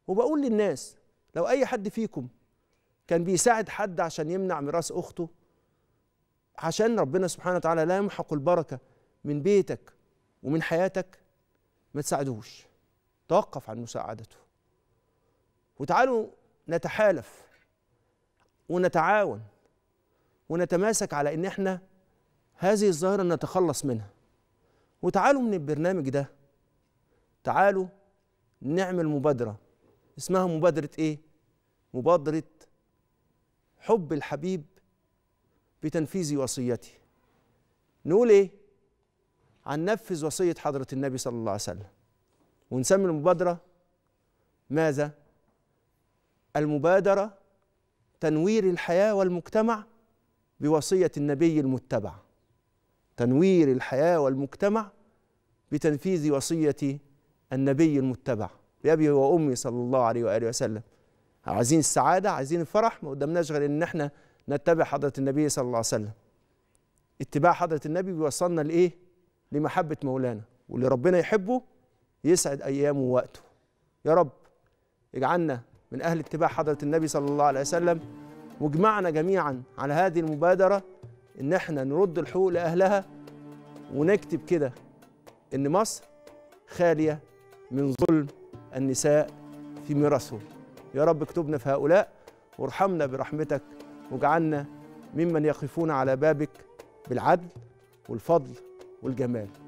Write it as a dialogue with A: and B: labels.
A: وبقول للناس لو اي حد فيكم كان بيساعد حد عشان يمنع ميراث اخته عشان ربنا سبحانه وتعالى لا يمحق البركه من بيتك ومن حياتك ما تساعدوش توقف عن مساعدته وتعالوا نتحالف ونتعاون ونتماسك على ان احنا هذه الظاهره نتخلص منها وتعالوا من البرنامج ده تعالوا نعمل مبادره اسمها مبادره ايه مبادره حب الحبيب بتنفيذ وصيته نقول ايه عن نفذ وصيه حضره النبي صلى الله عليه وسلم ونسمي المبادره ماذا المبادره تنوير الحياه والمجتمع بوصيه النبي المتبع تنوير الحياه والمجتمع بتنفيذ وصيه النبي المتبع بأبي وأمي صلى الله عليه وآله وسلم عايزين السعادة عايزين الفرح ما قدامناش غير إن إحنا نتبع حضرة النبي صلى الله عليه وسلم اتباع حضرة النبي بيوصلنا لإيه؟ لمحبة مولانا واللي ربنا يحبه يسعد أيامه ووقته يا رب اجعلنا من أهل اتباع حضرة النبي صلى الله عليه وسلم واجمعنا جميعا على هذه المبادرة إن إحنا نرد الحقوق لأهلها ونكتب كده إن مصر خالية من ظلم النساء في ميراثهم يا رب اكتبنا في هؤلاء وارحمنا برحمتك واجعلنا ممن يقفون على بابك بالعدل والفضل والجمال